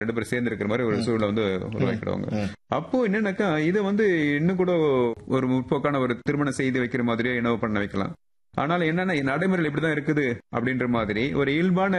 ரெண்டு பேரும் சேர்ந்து இருக்கிற மாதிரி ஒரு சூழலை வந்து உருவாக்கிடுவாங்க ம். அப்போ என்னன்னாக்கா இதை வந்து இன்னும் கூட ஒரு முற்போக்கான ஒரு திருமணம் செய்து வைக்கிற மாதிரியே என்னவோ பண்ண வைக்கலாம் ஆனால் என்னன்னா நடைமுறையில் இப்படிதான் இருக்குது அப்படின்ற மாதிரி ஒரு இயல்பான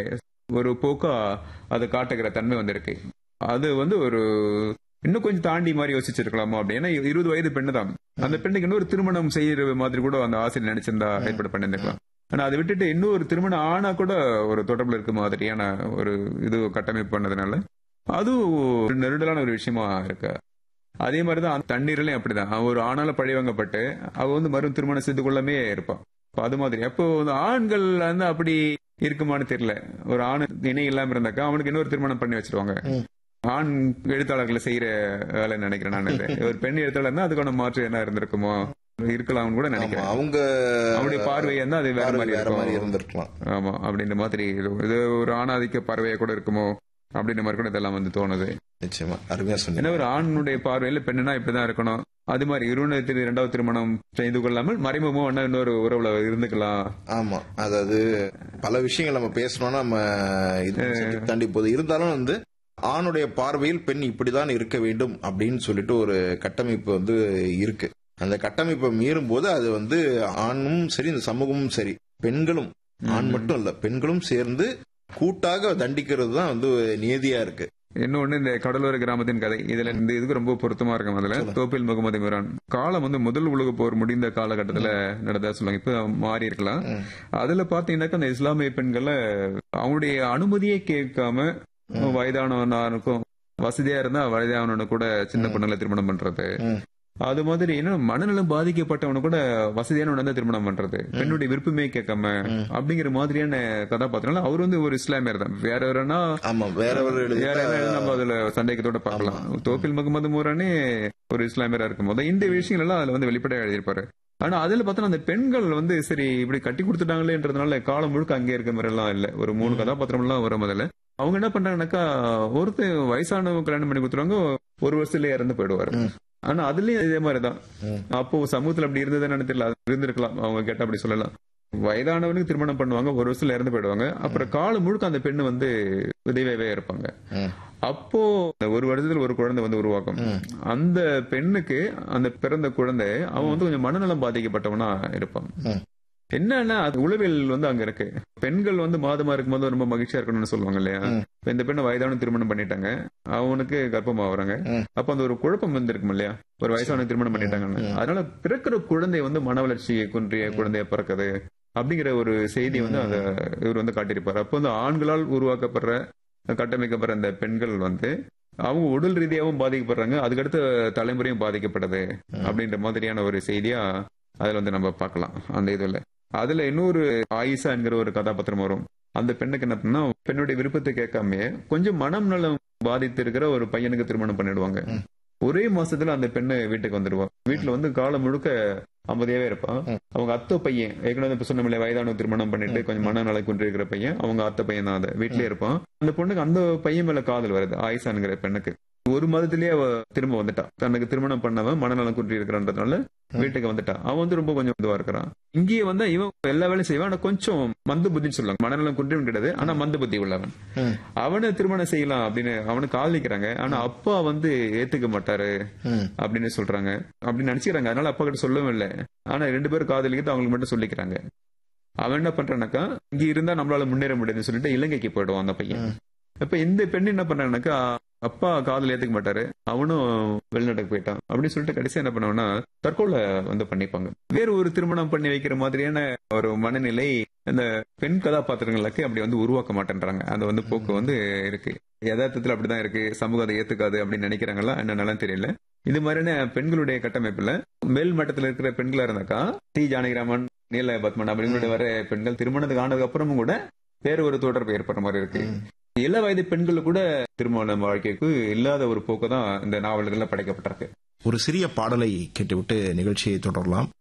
ஒரு போக்கா அது காட்டுகிற தன்மை வந்திருக்கு அது வந்து ஒரு இன்னும் கொஞ்சம் தாண்டி மாதிரி யோசிச்சிருக்கலாமா அப்படின்னா இருபது வயது பெண்ணு தான் அந்த பெண்ணுக்கு இன்னொரு திருமணம் செய்யற மாதிரி கூட அந்த ஆசிரியர் நினைச்சிருந்தா ஏற்பாடு பண்ணிருக்கலாம் ஆனா அதை விட்டுட்டு இன்னொரு திருமணம் ஆனா கூட ஒரு தொடர்புல இருக்க மாதிரியான ஒரு இது கட்டமைப்பு பண்ணதுனால அதுவும் ஒரு நெருடலான ஒரு விஷயமா இருக்கு அதே மாதிரிதான் தண்ணீர்லயும் அப்படிதான் அவ ஒரு ஆணால பழிவாங்கப்பட்டு அவ வந்து மறு திருமணம் செய்து கொள்ளமே இருப்பான் அப்ப அது மாதிரி அப்போ இந்த ஆண்கள் வந்து அப்படி இருக்குமான்னு தெரியல ஒரு ஆண் இணை இல்லாம இருந்தாக்கா அவனுக்கு இன்னொரு திருமணம் பண்ணி வச்சிருவாங்க ம். ஆண் எழுத்தாளர்களை செய்யற வேலை நினைக்கிறேன் நான் இது. ஒரு பெண் எழுத்தாளர்னா அதுக்கான மாற்று என்ன இருந்திருக்குமோ இருக்கலாம்னு கூட ஆமா, நினைக்கிறேன் அவங்க அவருடைய பார்வை வந்து அது வேற பார்வை மாதிரி வேற மாதிரி இருக்கும் இருந்திருக்கலாம் ஆமா அப்படின்ற மாதிரி இது இது ஒரு ஆணாதிக்க பார்வையா கூட இருக்குமோ அப்படின்ற மாதிரி கூட இதெல்லாம் வந்து தோணுது நிச்சயமா அருமையா ஏன்னா சொன்னீங்க ஒரு ஆணுடைய பார்வையில பெண்ணுனா இப்படிதான் இருக்கணும் அது மாதிரி இருவனத்தில் இரண்டாவது திருமணம் செய்து கொள்ளாமல் மறைமுகமா ஒண்ணா இன்னொரு உறவுல இருந்துக்கலாம் ஆமா அதாவது பல விஷயங்கள் நம்ம பேசணும்னா நம்ம இது subject தாண்டி போகுது இருந்தாலும் வந்து ஆணுடைய பார்வையில் பெண் இப்படிதான் இருக்க வேண்டும் அப்படின்னு சொல்லிட்டு ஒரு கட்டமைப்பு வந்து இருக்கு அந்த கட்டமைப்பை மீறும் போது அது வந்து ஆணும் சரி இந்த சமூகமும் சரி பெண்களும் ஆண் மட்டும் இல்ல பெண்களும் சேர்ந்து கூட்டாக தண்டிக்கிறது தான் வந்து நியதியா இருக்கு இன்னொன்னு இந்த கடலோர கிராமத்தின் கதை இதுல இந்த இதுக்கு ரொம்ப பொருத்தமா இருக்கும் அதுல தோப்பில் முகமது மிரான் காலம் வந்து முதல் உலக போர் முடிந்த காலகட்டத்துல நடந்ததா சொல்லுவாங்க இப்ப மாறி இருக்கலாம் ம். அதுல பாத்தீங்கன்னாக்கா அந்த இஸ்லாமிய பெண்களை அவங்களுடைய அனுமதியே கேட்காம வயதானவனாருக்கும் வசதியா இருந்தா வயதானவனு கூட சின்ன பொண்ணுங்களை திருமணம் பண்றது ம். அது மாதிரி என்ன மனநலம் பாதிக்கப்பட்டவனு கூட வசதியானவன தான் திருமணம் பண்றது பெண்ணுடைய விருப்பமே கேட்காம ம். அப்படிங்கிற மாதிரியான கதாபாத்திரம் அவர் வந்து ஒரு இஸ்லாமியர் தான் வேற யாருன்னா ஆமா வேற ஒரு வேற எழுதிட்டா- யாராவது நம்ம அதுல சந்தேகத்தோட பார்க்கலாம் தோப்பில் முகமது மூரானே ஒரு இஸ்லாமியரா இருக்கும் போது இந்த விஷயங்கள் எல்லாம் அதுல வந்து வெளிப்படையா எழுதியிருப்பாரு ஆனா அதுல பார்த்தா அந்த பெண்கள் வந்து சரி இப்படி கட்டி கொடுத்துட்டாங்களேன்றதுனால காலம் முழுக்க அங்கே இருக்கிற மாதிரி எல்லாம் இல்ல ஒரு மூணு கதாபாத்திரம் எல்லாம் வரும் முதல்ல அவங்க என்ன பண்றாங்கன்னாக்கா ஒருத்தர் வயசானவங்க கல்யாணம் பண்ணி கொடுத்துருவாங்க ஒரு வருஷத்துல இறந்து போயிடுவாரு ம். ஆனா அதுலயும் இதே மாதிரிதான் ம். அப்போ சமூகத்துல அப்படி இருந்ததுன்னு தெரியல அது இருந்திருக்கலாம் அவங்க கேட்டா அப்படி சொல்லலாம் வயதானவனுக்கு திருமணம் பண்ணுவாங்க ஒரு வருஷத்துல இறந்து போயிடுவாங்க அப்புறம் காலம் முழுக்க அந்த பெண்ணு வந்து விதவையாவே இருப்பாங்க ம். அப்போ இந்த ஒரு வருடத்துல ஒரு குழந்தை வந்து உருவாக்கும் ம். அந்த பெண்ணுக்கு அந்த பிறந்த குழந்தை அவன் வந்து கொஞ்சம் மனநலம் பாதிக்கப்பட்டவனா இருப்பான் ம். என்னன்னா அது உளவியல் வந்து அங்க இருக்கு பெண்கள் வந்து மாதமா இருக்கும்போது ரொம்ப மகிழ்ச்சியா இருக்கணும்னு சொல்லுவாங்க இல்லையா ம். இப்ப இந்த பெண்ணை வயதான திருமணம் பண்ணிட்டாங்க அவனுக்கு கர்ப்பமாகறாங்க ம். அப்ப அந்த ஒரு குழப்பம் வந்திருக்கும் இல்லையா ஒரு வயசான திருமணம் பண்ணிட்டாங்கன்னு ம். அதனால பிறக்கிற குழந்தை வந்து மன வளர்ச்சியை குன்றிய குழந்தைய பிறக்குது அப்படிங்கிற ஒரு செய்தி வந்து அந்த இவர் வந்து காட்டியிருப்பாரு அப்போ வந்து ஆண்களால் உருவாக்கப்படுற கட்டமைக்கப்படுற அந்த பெண்கள் வந்து அவங்க உடல் ரீதியாகவும் பாதிக்கப்படுறாங்க அதுக்கடுத்த தலைமுறையும் பாதிக்கப்படுது அப்படின்ற மாதிரியான ஒரு செய்தியா அதுல வந்து நம்ம பார்க்கலாம் அந்த இதுல அதுல இன்னொரு ஆயிஷா என்கிற ஒரு கதாபாத்திரம் வரும் அந்த பெண்ணுக்கு என்ன பண்ணா பெண்ணுடைய விருப்பத்தை கேட்காம கொஞ்சம் மனம் நலம் பாதித்து இருக்கிற ஒரு பையனுக்கு திருமணம் பண்ணிடுவாங்க ம். ஒரே மாசத்துல அந்த பெண்ணு வீட்டுக்கு வந்துடுவா வீட்டுல வந்து காலம் முழுக்க அமைதியாவே இருப்பான் ம். அவங்க அத்தை பையன் ஏற்கனவே இப்ப சொன்ன மாதிரி வயதான திருமணம் பண்ணிட்டு கொஞ்சம் மனநல குன்றி இருக்கிற பையன் அவங்க அத்தை பையன் தான் அதை வீட்லயே இருப்பான் அந்த பொண்ணுக்கு அந்த பையன் மேல காதல் வருது ஆயிஷாங்கிற பெண்ணுக்கு ஒரு மாதத்திலேயே அவ திரும்ப வந்துட்டா தனக்கு திருமணம் பண்ணவன் மனநலம் குன்றி இருக்கிறன்றதுனால வீட்டுக்கு வந்துட்டா அவன் வந்து ரொம்ப கொஞ்சம் இதுவா இருக்கிறான் இங்கேயே வந்து இவன் எல்லா வேலையும் செய்வான் ஆனா கொஞ்சம் மந்த புத்தின்னு சொல்லுவாங்க மனநலம் குன்றியும் கிடையாது ஆனா மந்த புத்தி உள்ளவன் ம். அவனை திருமணம் செய்யலாம் அப்படின்னு அவனுக்கு காதலிக்கிறாங்க ஆனா அப்பா வந்து ஏத்துக்க மாட்டாரு ம். அப்படின்னு சொல்றாங்க அப்படின்னு நினைச்சுக்கிறாங்க அதனால அப்பா கிட்ட சொல்லவும் இல்லை ஆனா ரெண்டு பேரும் காதலிக்கிட்டு அவங்களுக்கு மட்டும் சொல்லிக்கிறாங்க அவன் என்ன பண்றானாக்கா இங்க இருந்தா நம்மளால முன்னேற முடியாதுன்னு சொல்லிட்டு இலங்கைக்கு போயிடுவான் அந்த பையன் ம். இப்ப இந்த பெண் என்ன பண்றானாக்கா அப்பா காதல் ஏத்துக்க மாட்டாரு அவனும் வெளிநாட்டுக்கு போயிட்டான் அப்படின்னு சொல்லிட்டு கடைசி என்ன பண்ணுவான்னா தற்கொலை வந்து பண்ணிப்பாங்க வேற ஒரு திருமணம் பண்ணி வைக்கிற மாதிரியான ஒரு மனநிலை இந்த பெண் கதாபாத்திரங்களுக்கு அப்படி வந்து உருவாக்க மாட்டேன்றாங்க அந்த வந்து போக்கு வந்து இருக்கு யதார்த்தத்துல அப்படிதான் இருக்கு சமூகம் அதை ஏத்துக்காது அப்படின்னு நினைக்கிறாங்களா என்னன்னாலும் தெரியல இது மாதிரியான பெண்களுடைய கட்டமைப்புல மேல் மட்டத்துல இருக்கிற பெண்களா இருந்தாக்கா டி ஜானகிராமன் நீல பத்மன் அப்படிங்களுடைய வர பெண்கள் திருமணத்துக்கு ஆனதுக்கு அப்புறமும் கூட வேற ஒரு தொடர்பு ஏற்படுற மாதிரி இருக்கு ம். இள வயது பெண்கள் கூட திருமண வாழ்க்கைக்கு இல்லாத ஒரு போக்கு தான் இந்த நாவல்கள்ல படைக்கப்பட்டிருக்கு ஒரு சிறிய பாடலை கேட்டுவிட்டு நிகழ்ச்சியை தொடரலாம்